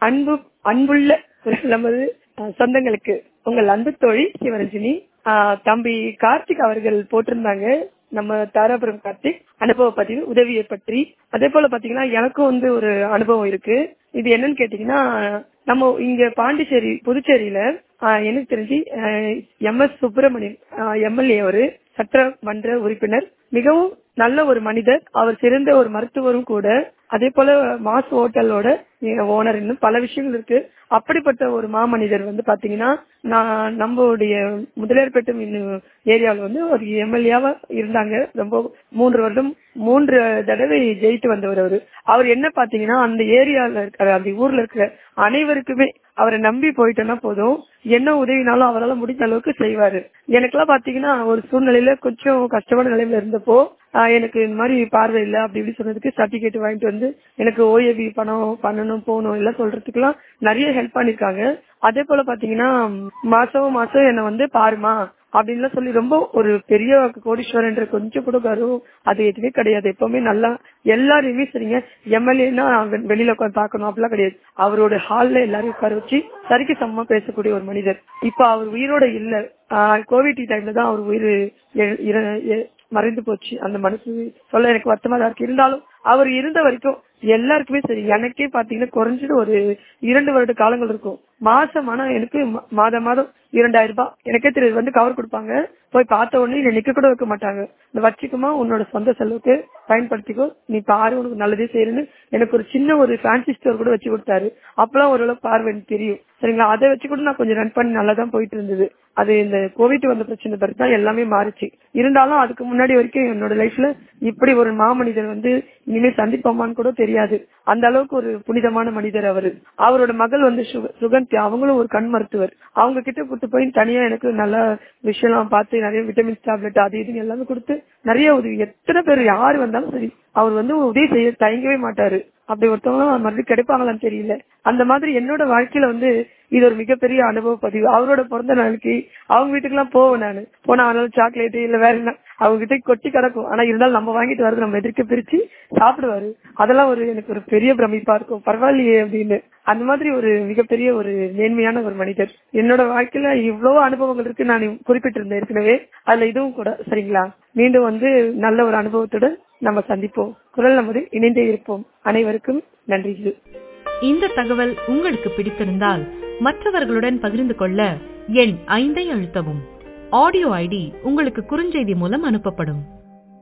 அன்பு அன்புள்ள நமது அஹ், சொந்தங்களுக்கு உங்கள் அன்பு தோழி சிவரஞ்சினி அஹ், தம்பி கார்த்திக் அவர்கள் போட்டிருந்தாங்க நம்ம தாராபுரம் கார்த்திக் அனுபவ பதிவு உதவியை பற்றி அதே போல பாத்தீங்கன்னா எனக்கும் வந்து ஒரு அனுபவம் இருக்கு இது என்னன்னு கேட்டீங்கன்னா நம்ம இங்க பாண்டிச்சேரி புதுச்சேரியில ஆஹ், எனக்கு தெரிஞ்சு எம் எஸ் சுப்பிரமணியன் எம்எல்ஏ அவரு சட்டமன்ற உறுப்பினர் மிகவும் நல்ல ஒரு மனிதர் அவர் சிறந்த ஒரு மருத்துவரும் கூட அதே போல மாஸ் ஹோட்டலோட ஓனர் இன்னும் பல விஷயங்கள் இருக்கு அப்படிப்பட்ட ஒரு மாமனிதர் வந்து பாத்தீங்கன்னா நான் நம்மளுடைய முதலியார்பேட்டம் ஏரியாவில் வந்து ஒரு எம்எல்ஏவா இருந்தாங்க ரொம்ப மூன்று வருடம் மூன்று தடவை ஜெயித்து வந்தவர் அவரு அவர் என்ன பாத்தீங்கன்னா அந்த ஏரியால இருக்கிற அந்த ஊர்ல இருக்கிற அனைவருக்குமே அவரை நம்பி போயிட்டோம்னா போதும் என்ன உதவினாலும் அவரால் முடிஞ்ச அளவுக்கு செய்வாரு எனக்கெல்லாம் பாத்தீங்கன்னா ஒரு சூழ்நிலையில கொஞ்சம் கஷ்டமான நிலைமையில இருந்தப்போ ஆஹ் எனக்கு இந்த மாதிரி பார்வை இல்ல அப்படி இப்படி சொன்னதுக்கு சர்டிபிகேட் வாங்கிட்டு வந்து எனக்கு ஓஏபி பணம் பண்ணணும் போகணும் எல்லாம் சொல்றதுக்குலாம் நிறைய ஹெல்ப் பண்ணிருக்காங்க அதே போல பாத்தீங்கன்னா மாசம் மாசம் என்ன வந்து பாருமா அப்படின்லாம் சொல்லி ரொம்ப ஒரு பெரிய கோடீஸ்வரன்ற கொஞ்சம் கூட கர்வம் அது எதுவுமே கிடையாது எப்பவுமே நல்லா எல்லாரையுமே சரிங்க எம்எல்ஏன்னா வெளியில உட்காந்து பார்க்கணும் அப்படிலாம் கிடையாது அவரோட ஹால்ல எல்லாரையும் உட்கார வச்சு சரிக்கு சமமா பேசக்கூடிய ஒரு மனிதர் இப்ப அவர் உயிரோட இல்ல கோவிட் டைம்ல தான் அவர் உயிர் எ- இற- எ- மறைந்து போச்சு அந்த மனசு சொல்ல எனக்கு வருத்தமா தான் இருக்கு இருந்தாலும் அவர் இருந்த வரைக்கும் எல்லாருக்குமே சரி எனக்கே பாத்தீங்கன்னா குறைஞ்சது ஒரு இரண்டு வருட காலங்கள் இருக்கும் மாசம் ஆனா எனக்கு மா- மாதம் மாதம் இரண்டாயிரம் ரூபாய் எனக்கே தெரியாது வந்து கவர் கொடுப்பாங்க போய் பார்த்த உடனே என்னை நிக்க கூட வைக்க மாட்டாங்க இந்த வச்சுக்குமா உன்னோட சொந்த செலவுக்கு பயன்படுத்திக்கோ நீ பாரு உனக்கு நல்லதே செய்யறேன்னு எனக்கு ஒரு சின்ன ஒரு ஃபேன்சி ஸ்டோர் கூட வச்சு கொடுத்தாரு அப்பெல்லாம் ஓரளவு பார்வை எனக்கு தெரியும் சரிங்களா அதை வச்சு கூட நான் கொஞ்சம் ரன் பண்ணி நல்லா தான் போயிட்டு இருந்தது அது இந்த கோவிட் வந்த பிரச்சனை பிறகு தான் எல்லாமே மாறிச்சு இருந்தாலும் அதுக்கு முன்னாடி வரைக்கும் என்னோட லைஃப்ல இப்படி ஒரு மாமனிதர் வந்து இனிமே சந்திப்போமான்னு கூட தெரியாது அந்த அளவுக்கு ஒரு புனிதமான மனிதர் அவரு அவரோட மகள் வந்து சுக- சுகந்தி அவங்களும் ஒரு கண் மருத்துவர் அவங்க கிட்ட கூட்டு போய் தனியா எனக்கு நல்ல விஷயம்லாம் பார்த்து நிறைய விட்டமின்ஸ் டேப்லெட் அது இதுன்னு எல்லாமே கொடுத்து நிறைய உதவி எத்தனை பேர் யாரு வந்தாலும் சரி அவர் வந்து உதவி செய்ய தயங்கவே மாட்டாரு அப்படி ஒருத்தவங்க மறுபடியும் கிடைப்பாங்களான்னு தெரியல அந்த மாதிரி என்னோட வாழ்க்கையில வந்து இது ஒரு மிகப்பெரிய அனுபவ பதிவு அவரோட பிறந்த நாளைக்கு அவங்க வீட்டுக்கு எல்லாம் போவேன் நானு போனா அதனால சாக்லேட் இல்ல வேற என்ன அவங்க கிட்ட கொட்டி கிடக்கும் ஆனா இருந்தாலும் நம்ம வாங்கிட்டு வரது நம்ம எதிர்க்க பிரிச்சு சாப்பிடுவாரு அதெல்லாம் ஒரு எனக்கு ஒரு பெரிய பிரமிப்பா இருக்கும் பரவாயில்லையே அப்படின்னு அந்த மாதிரி ஒரு மிகப்பெரிய ஒரு நேர்மையான ஒரு மனிதர் என்னோட வாழ்க்கையில இவ்வளவு அனுபவங்கள் இருக்கு நான் குறிப்பிட்டிருந்தேன் ஏற்கனவே அதுல இதுவும் கூட சரிங்களா மீண்டும் வந்து நல்ல ஒரு அனுபவத்துடன் நம்ம சந்திப்போம் குரல் நமது இணைந்தே இருப்போம் அனைவருக்கும் நன்றிகள் இந்த தகவல் உங்களுக்கு பிடித்திருந்தால் மற்றவர்களுடன் பகிர்ந்து கொள்ள எண் ஐந்தை அழுத்தவும் ஆடியோ ஐடி உங்களுக்கு குறுஞ்செய்தி மூலம் அனுப்பப்படும்